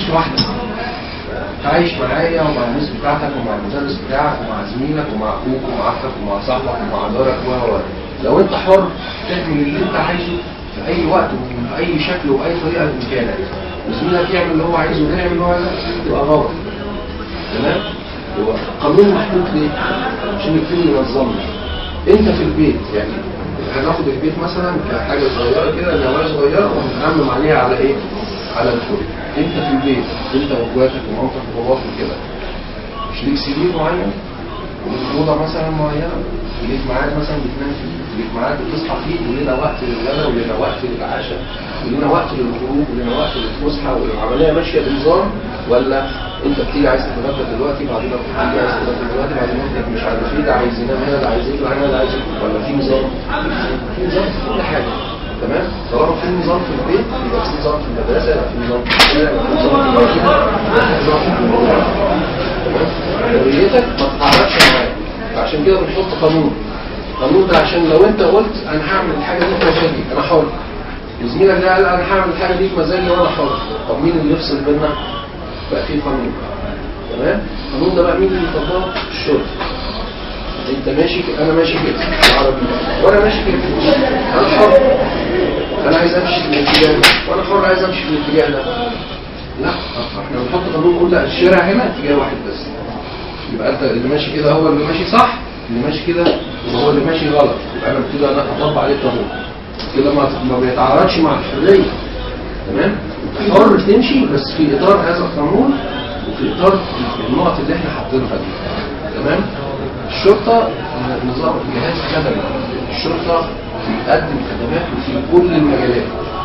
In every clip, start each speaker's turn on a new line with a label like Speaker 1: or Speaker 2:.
Speaker 1: لوحدك انت عايش معايا ومع الناس بتاعتك ومع المدرس بتاعك ومع زميلك ومع اخوك ومع اختك ومع صاحبك ومع جارك و و لو انت حر تعمل اللي انت عايزه في اي وقت وفي اي شكل واي طريقه بامكانك وزميلك يعمل اللي هو عايزه وده يعمل اللي هو عايزه يبقى غلط تمام هو قانون محطوط ليه عشان يكون ينظمنا انت في البيت يعني هناخد البيت مثلا كحاجه صغيره كده نوايا صغيره ونعمم عليها على ايه على الكل انت في البيت انت واخواتك ومامتك وباباك وكده مش ليك سرير معين وليك اوضه مثلا معينه وليك ميعاد مثلا بتنام فيه وليك ميعاد بتصحى فيه ولنا وقت للغدا ولنا وقت للعشاء ولنا وقت للخروج ولنا وقت للفسحه والعمليه ماشيه بنظام ولا انت بتيجي عايز تتغدى دلوقتي بعدين بتيجي عايز تتغدى دلوقتي بعدين ممكن مش عارف ايه ده عايز ينام هنا ده عايز يطلع هنا ده عايز يطلع ولا في نظام في نظام في كل حاجه تمام طالما في نظام في البيت يبقى في نظام في المدرسه يبقى في نظام في الشارع يبقى في نظام في المدرسه يبقى في نظام في الموضوع تمام حريتك ما تتعرضش معاك فعشان كده بنحط قانون القانون ده عشان لو انت قلت انا هعمل الحاجه دي بمزاجي انا حر وزميلك ده قال انا هعمل الحاجه دي بمزاجي وانا حر طب مين اللي يفصل بيننا بقى في قانون تمام القانون ده بقى مين اللي يطبقه الشرطه انت ماشي كده انا ماشي كده العربي وانا ماشي كده انا حر انا عايز امشي في الاتجاه ده وانا حر عايز امشي في الاتجاه ده لا احنا بنحط قانون نقول لا الشارع هنا اتجاه واحد بس يبقى انت اللي ماشي كده هو اللي ماشي صح اللي ماشي كده هو اللي ماشي غلط يبقى انا كده انا اطبق عليه القانون كده ما ما بيتعارضش مع الحريه تمام حر تمشي بس في اطار هذا القانون وفي اطار النقط اللي احنا حاطينها دي تمام الشرطه نظام جهاز خدمي الشرطه بيقدم خدمات في كل المجالات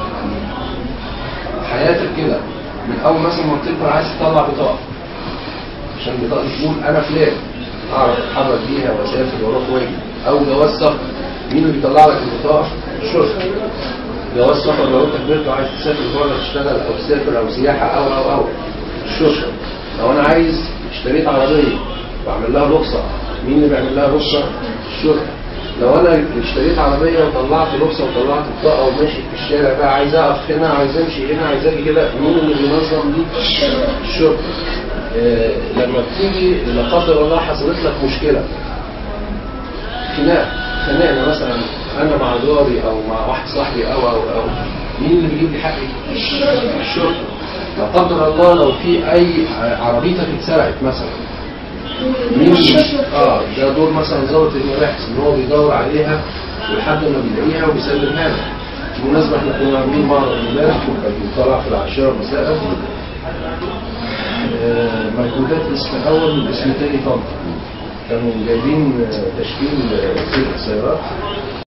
Speaker 1: حياتك كده من اول مثلا ما بتكبر عايز تطلع بطاقه عشان بطاقه تقول انا فلان اعرف اتحرك بيها واسافر واروح واجي او جواز سفر مين اللي بيطلع لك البطاقه الشرطه جواز سفر لو انت كبرت وعايز تسافر بره تشتغل او تسافر او سياحه او او او الشرطه لو انا عايز اشتريت عربيه واعمل لها رخصه مين اللي بيعمل لها رخصه الشرطه لو انا اشتريت عربيه وطلعت رخصه وطلعت بطاقه وماشي في الشارع بقى عايز اقف هنا عايز امشي هنا عايز اجي كده مين اللي بينظم دي الشرطه آه لما بتيجي لا قدر الله حصلت لك مشكله خناق خناقنا مثلا انا مع جاري او مع واحد صاحبي او او او مين اللي بيجيب لي حقي الشرطه لا قدر الله لو في اي عربيتك اتسرقت مثلا مين اه ده دور مثلا ضابط المباحث ان هو بيدور عليها ولحد ما بيلاقيها وبيسلمها لك بالمناسبه احنا كنا عاملين معرض امبارح وكان بيطلع في العشره مساء آه مجهودات الاسم الاول والاسم الثاني طنطا كانوا جايبين تشكيل سير السيارات